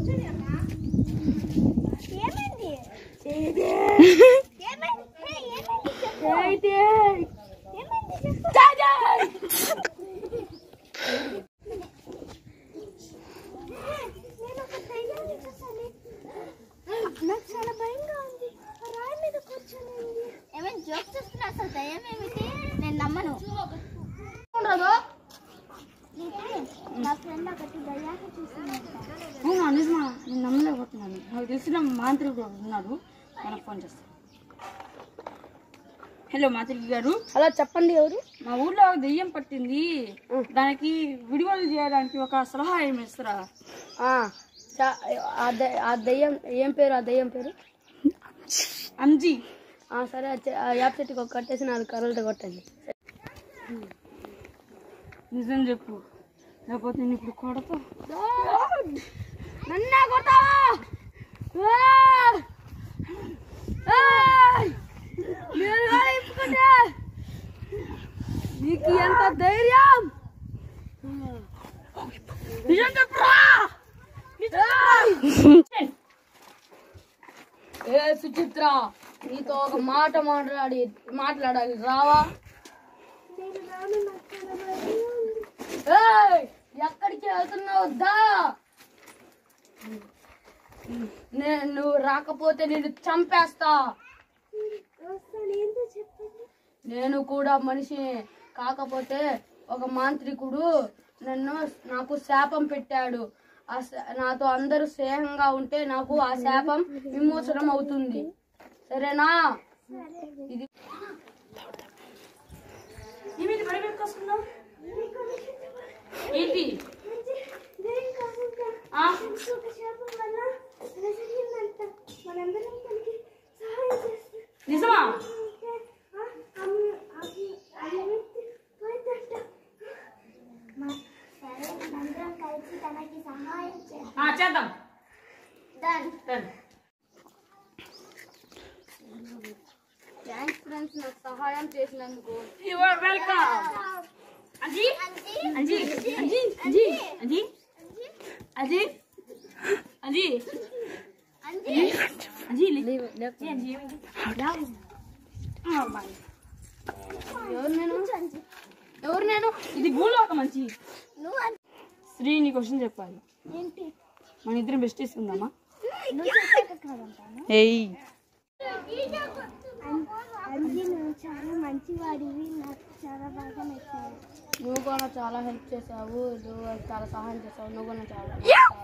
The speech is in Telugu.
ఏమైంది ఏమైంది హే, ఏమైంది చెప్పు. ఏమైంది చెప్పు. నేను ఒక దయ్యాన్ని చూసాను. నాకు చాలా భయంగా ఉంది ఆ రాయి మీద కూర్చొని ఉంది ఏమైనా జోక్ చేస్తున్నా అసలు దయ్యం ఏమిటి నేను నమ్మను నా ఫ్రెండ్ ఒకటి దయ్యాన్ని చూసిందంట అవునా నిజమా నేను నమ్మలేకపోతున్నాను నాకు తెలిసిన మాంత్రికుడు ఉన్నాడు మనకు ఫోన్ చేస్తాను హలో మాంత్రిక గారు అలా చెప్పండి ఎవరు మా ఊర్లో ఒక దెయ్యం పట్టింది దానికి విడుదల చేయడానికి ఒక సలహా ఏమి ఇస్తారా ఆ, చా- ఆ దె- ఆ దెయ్యం ఏం పేరు ఆ దెయ్యం పేరు అంజీ ఆ, సరే ఆ చె- ఆ యాప్ చెట్టుకి ఒక కట్టేసి నాలుగు కర్రలతో కొట్టండి నిజం చెప్పు లేకపోతే నేను ఇప్పుడు కొడతా నన్నే కొడతావా నేను కానీ ఇప్పుకుంటే నీకు ఎంత ధైర్యం నిజం చెప్పురా ఏ సుచిత్ర నీతో ఒక మాట మాట్లాడి మాట్లాడాలి రావా ఏయ్, ఎక్కడికి వెళ్తున్నావు దా నేను నువ్వు రాకపోతే నేను చంపేస్తా నేను కూడా మనిషి కాకపోతే ఒక మాంత్రికుడు నన్ను నాకు శాపం పెట్టాడు ఆ శా- నాతో అందరూ స్నేహంగా ఉంటే నాకు ఆ శాపం విమోచనం అవుతుంది సరేనా ఇది ఏమిటి బడి పెట్టుకొస్తున్నావు ఏంటి ఆ? మనందరం తనకి సహాయం చేస్తాం నిజమా అందరం కలిసి తనకి సహాయం చేద్దాం ఆ, చేద్దాం Done. థ్యాంక్స్ ఫ్రెండ్స్ నాకు సహాయం చేసినందుకు You are welcome. Anji Anji Anji Anji Anji Anji Anji Anji లే. ఏ అంజీ ఏమైంది? ఆ, బాయ్. ఎవరు నేను ఎవరు నేను ఇది భూలోకం మంచి నువ్వు అన్- శ్రీ నీ క్వశ్చన్ చెప్పాలి ఏంటి మన ఇద్దరం బెస్ట్ తీసుకుందామా నువ్వు చెప్పాక కాదంటాను ఏయ్ అంజీ నువ్వు చాలా మంచివాడివి నాకు చాలా బాగా నచ్చావు నువ్వు కూడా చాలా హెల్ప్ చేసావు నువ్వు చాలా సహాయం చేసావు నువ్వు కూడా చాలా